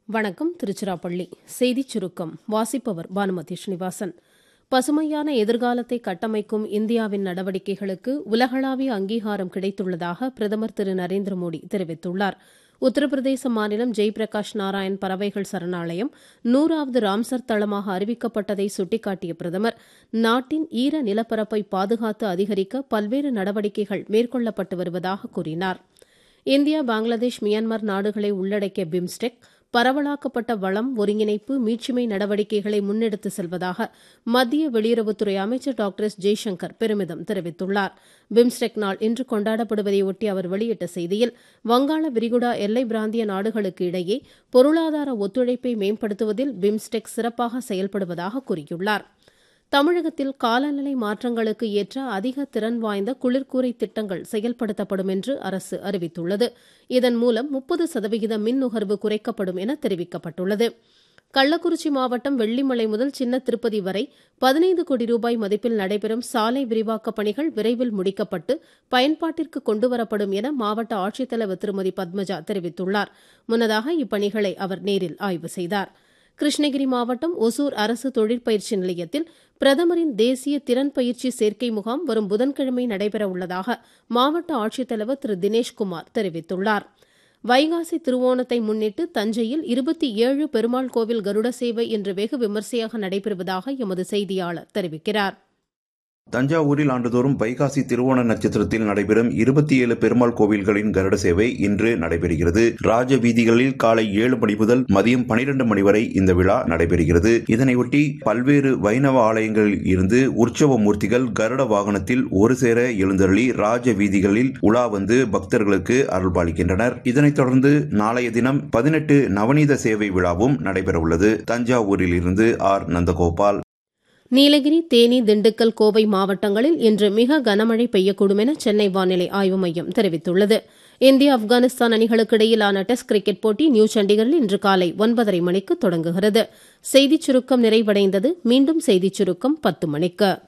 வணக்கம் திருச்சிராப்பள்ளி செய்திச் சுருக்கம் வாசிப்பவர் பானுமதி ஸ்ரீனிவாசன் பசுமையான எதிர்காலத்தை கட்டமைக்கும் இந்தியாவின் நடவடிக்கைகளுக்கு உலகளாவிய அங்கீகாரம் கிடைத்துள்ளதாக பிரதமர் திரு நரேந்திர மோடி தெரிவித்துள்ளார் உத்தரப்பிரதேச மாநிலம் ஜெய்பிரகாஷ் நாராயண் பறவைகள் சரணாலயம் நூறாவது ராம்சர் தளமாக அறிவிக்கப்பட்டதை சுட்டிக்காட்டிய பிரதமர் நாட்டின் ஈர நிலப்பரப்பை பாதுகாத்து அதிகரிக்க பல்வேறு நடவடிக்கைகள் மேற்கொள்ளப்பட்டு வருவதாக கூறினார் இந்தியா பங்களாதேஷ் மியான்மர் நாடுகளை உள்ளடக்கிய பிம்ஸ்டெக் பரவலாக்கப்பட்ட வளம் ஒருங்கிணைப்பு மீட்சிமை நடவடிக்கைகளை முன்னெடுத்து செல்வதாக மத்திய வெளியுறவுத்துறை அமைச்சர் டாக்டர் எஸ் ஜெய்சங்கர் பெருமிதம் தெரிவித்துள்ளார் பிம்ஸ்டெக் நாள் இன்று கொண்டாடப்படுவதையொட்டி அவர் வெளியிட்ட செய்தியில் வங்காள விரிகுடா எல்லை பிராந்திய நாடுகளுக்கு இடையே பொருளாதார ஒத்துழைப்பை மேம்படுத்துவதில் பிம்ஸ்டெக் சிறப்பாக செயல்படுவதாக கூறியுள்ளார் தமிழகத்தில் காலநிலை மாற்றங்களுக்கு ஏற்ற அதிக திறன் வாய்ந்த குளிர்கூரை திட்டங்கள் செயல்படுத்தப்படும் என்று அரசு அறிவித்துள்ளது இதன் மூலம் முப்பது சதவிகித மின் நுகர்வு குறைக்கப்படும் என தெரிவிக்கப்பட்டுள்ளது கள்ளக்குறிச்சி மாவட்டம் வெள்ளிமலை முதல் சின்ன திருப்பதி வரை பதினைந்து கோடி ரூபாய் மதிப்பில் நடைபெறும் சாலை விரிவாக்கப் பணிகள் விரைவில் முடிக்கப்பட்டு பயன்பாட்டிற்கு கொண்டுவரப்படும் என மாவட்ட ஆட்சித்தலைவர் திருமதி பத்மஜா தெரிவித்துள்ளார் முன்னதாக இப்பணிகளை அவர் நேரில் ஆய்வு செய்தார் கிருஷ்ணகிரி மாவட்டம் ஒசூர் அரசு தொழிற்பயிற்சி நிலையத்தில் பிரதமரின் தேசிய திறன் பயிற்சி சேர்க்கை முகாம் வரும் புதன்கிழமை நடைபெற உள்ளதாக மாவட்ட ஆட்சித்தலைவர் திரு தினேஷ்குமார் தெரிவித்துள்ளார் வைகாசி திருவோணத்தை முன்னிட்டு தஞ்சையில் இருபத்தி ஏழு பெருமாள் கோவில் கருட சேவை இன்று வெகு விமர்சையாக நடைபெறுவதாக எமது செய்தியாளர் தெரிவிக்கிறார் தஞ்சாவூரில் ஆண்டுதோறும் வைகாசி திருவோண நட்சத்திரத்தில் நடைபெறும் இருபத்தி ஏழு பெருமாள் கோவில்களின் கருட சேவை இன்று நடைபெறுகிறது ராஜ வீதிகளில் காலை ஏழு மணி முதல் மதியம் பனிரெண்டு மணி வரை இந்த விழா நடைபெறுகிறது இதனையொட்டி பல்வேறு வைணவ ஆலயங்களில் இருந்து உற்சவ மூர்த்திகள் கருட வாகனத்தில் ஒரு சேர எழுந்தருளி ராஜ வீதிகளில் உலா வந்து பக்தர்களுக்கு அருள்பாலிக்கின்றனர் இதனைத் தொடர்ந்து நாளைய தினம் பதினெட்டு நவநீத சேவை விழாவும் நடைபெறவுள்ளது தஞ்சாவூரில் இருந்து ஆர் நந்தகோபால் நீலகிரி தேனி திண்டுக்கல் கோவை மாவட்டங்களில் இன்று மிக கனமழை பெய்யக்கூடும் என சென்னை வானிலை ஆய்வு மையம் தெரிவித்துள்ளது இந்தியா ஆப்கானிஸ்தான் அணிகளுக்கு இடையிலான டெஸ்ட் கிரிக்கெட் போட்டி நியூ சண்டிகரில் இன்று காலை ஒன்பதரை மணிக்கு தொடங்குகிறது செய்திச் சுருக்கம் நிறைவடைந்தது மீண்டும் செய்திச் சுருக்கம் பத்து மணிக்கு